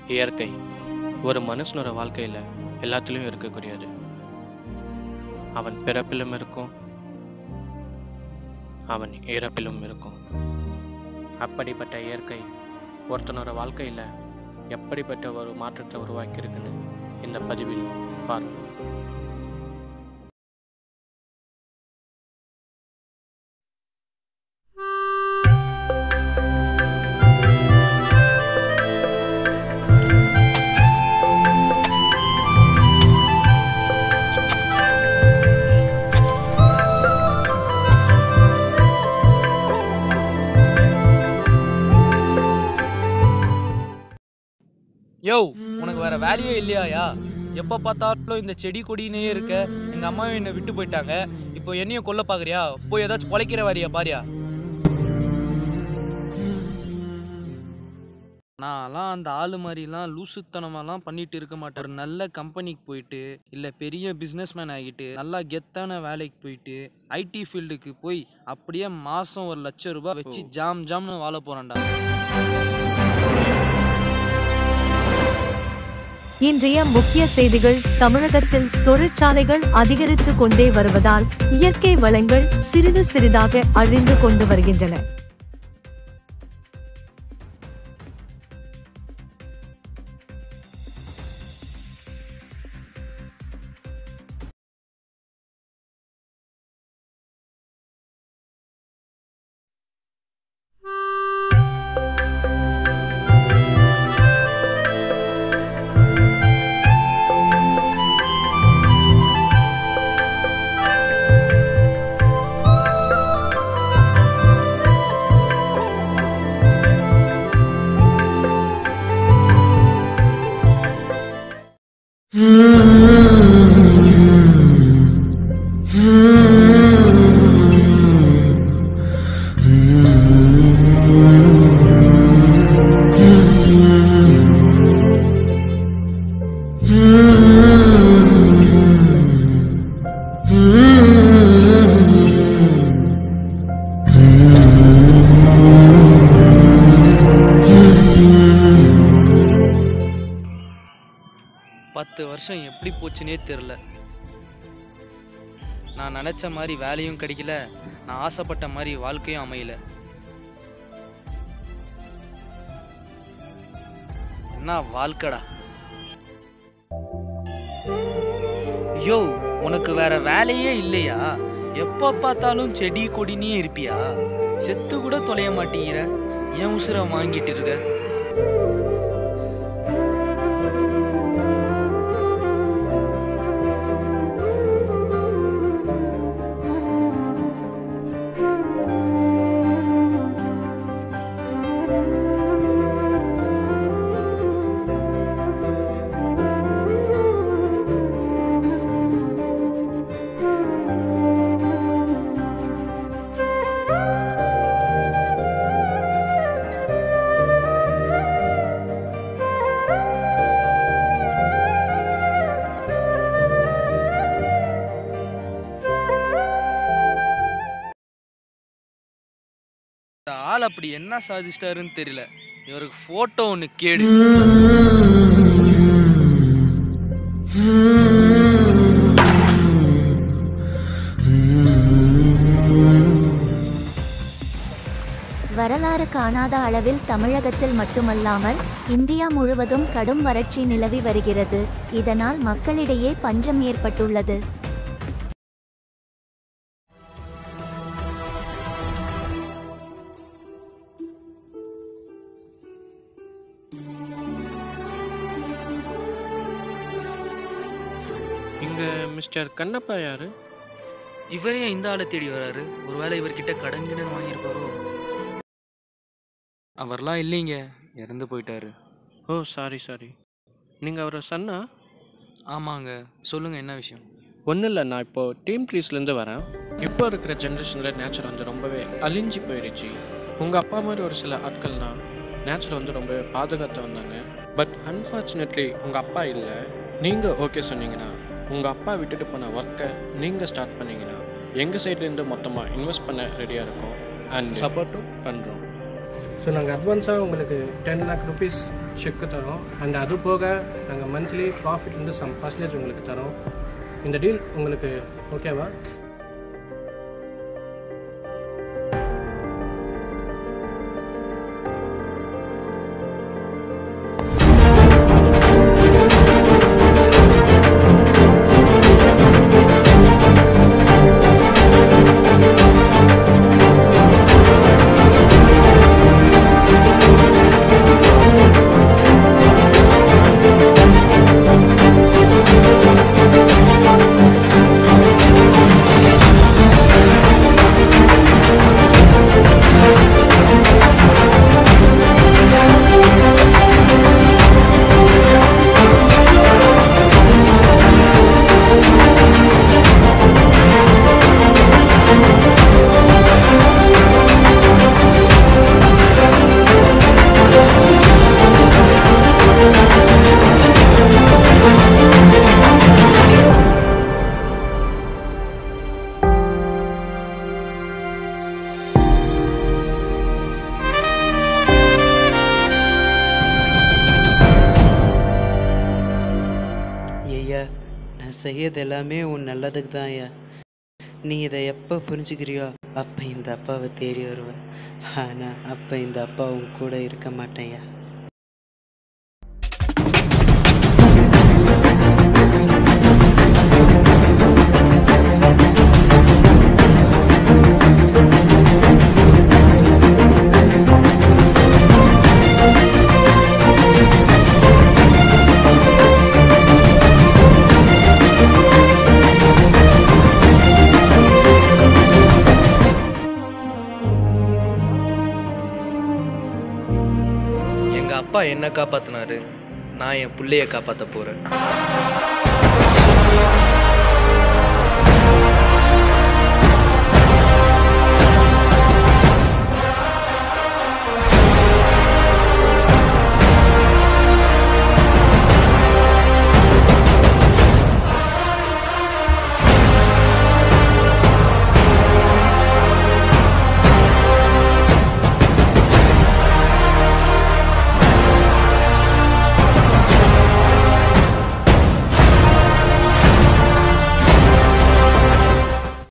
இயற்கை ஒரு மனுஷனோட வாழ்க்கையில் எல்லாத்துலேயும் இருக்கக்கூடியது அவன் பிறப்பிலும் இருக்கும் அவன் இறப்பிலும் இருக்கும் அப்படிப்பட்ட இயற்கை ஒருத்தனோட வாழ்க்கையில் எப்படிப்பட்ட ஒரு மாற்றத்தை உருவாக்கியிருக்குன்னு இந்த பதிவில் பார்ப்போம் யோ உனக்கு வேற வேலையே இல்லையாயா எப்போ பார்த்தாலும் இந்த செடி கொடினே இருக்க எங்க அம்மாவும் என்னை விட்டு போயிட்டாங்க இப்போ என்னையும் கொல்ல பாக்குறியா போய் ஏதாச்சும் பொழைக்கிற வாரியா பாரியா நான்லாம் அந்த ஆளு மாதிரிலாம் லூசுத்தனமாலாம் பண்ணிட்டு இருக்க மாட்டேன் ஒரு நல்ல கம்பெனிக்கு போயிட்டு இல்லை பெரிய பிஸ்னஸ்மேன் ஆகிட்டு நல்லா கெத்தான வேலைக்கு போயிட்டு ஐடி ஃபீல்டுக்கு போய் அப்படியே மாதம் ஒரு லட்சம் ரூபாய் வச்சு ஜாம் ஜாம்னு வாழ போகிறேன்டா இன்றைய முக்கிய செய்திகள் தமிழகத்தில் தொழிற்சாலைகள் அதிகரித்து கொண்டே வருவதால் இயற்கை வளங்கள் சிறிது சிறிதாக அழிந்து கொண்டு வருகின்றன பத்து வருஷம் எப்படி போச்சுனே தெரில நான் நினச்ச மாதிரி வேலையும் கிடைக்கல நான் ஆசைப்பட்ட மாதிரி வாழ்க்கையும் அமையல என்ன வாழ்க்கடா யோ உனக்கு வேற வேலையே இல்லையா எப்போ பார்த்தாலும் செடி கொடினே இருப்பியா செத்து கூட தொலைய மாட்டேங்கிற ஏன் உசுரை வாங்கிட்டு இருக்க இந்த ஆள் அப்படி என்ன சாதிச்சிட்டாருன்னு தெரியல இவருக்கு போட்டோ ஒன்று கேடு வரலாறு காணாத அளவில் தமிழகத்தில் மட்டுமல்லாமல் இந்தியா முழுவதும் கடும் வறட்சி நிலவி வருகிறது இதனால் மக்களிடையே பஞ்சம் ஏற்பட்டுள்ளது இங்கே மிஸ்டர் கண்ணப்பா யாரு இவரே இந்த ஆளை தேடி வராரு ஒருவேளை இவர்கிட்ட கடன் கிடன் வாங்கியிருப்பாரோ அவர்லாம் இல்லைங்க இறந்து போயிட்டாரு ஓ சாரி சாரி நீங்கள் அவரை சன்னா ஆமாங்க சொல்லுங்க என்ன விஷயம் ஒன்றும் இல்லை நான் இப்போது டீம் ட்ரீஸ்லேருந்து வரேன் இப்போ இருக்கிற ஜென்ரேஷனில் நேச்சர் வந்து ரொம்பவே அழிஞ்சு போயிடுச்சு உங்கள் அப்பா மாதிரி ஒரு சில ஆட்கள்லாம் நேச்சரை வந்து ரொம்பவே பாதுகாத்து வந்தாங்க பட் அன்ஃபார்ச்சுனேட்லி உங்கள் அப்பா இல்லை நீங்கள் ஓகே சொன்னீங்கன்னா உங்கள் அப்பா விட்டுட்டு போன ஒர்க்கை நீங்கள் ஸ்டார்ட் பண்ணீங்கன்னா எங்கள் சைட்லேருந்து மொத்தமாக இன்வெஸ்ட் பண்ண ரெடியாக இருக்கோம் அண்ட் சப்போர்ட்டும் பண்ணுறோம் ஸோ நாங்கள் அட்வான்ஸாக உங்களுக்கு டென் லேக் ருபீஸ் செக்கு தரோம் அண்ட் அது போக நாங்கள் மந்த்லி ப்ராஃபிட்லேருந்து சம் பர்சன்டேஜ் உங்களுக்கு தரோம் இந்த டீல் உங்களுக்கு ஓகேவா ஐயா நான் செய்யறது எல்லாமே உன் நல்லதுக்கு தான் ஐயா நீ இதை எப்போ புரிஞ்சுக்கிறியோ அப்போ இந்த அப்பாவை தேடி வருவேன் ஆனால் அப்போ இந்த அப்பா உன் கூட இருக்க மாட்டேன்யா எங்கள் அப்பா என்ன காப்பாற்றினாரு நான் என் பிள்ளைய காப்பாற்ற போகிறேன்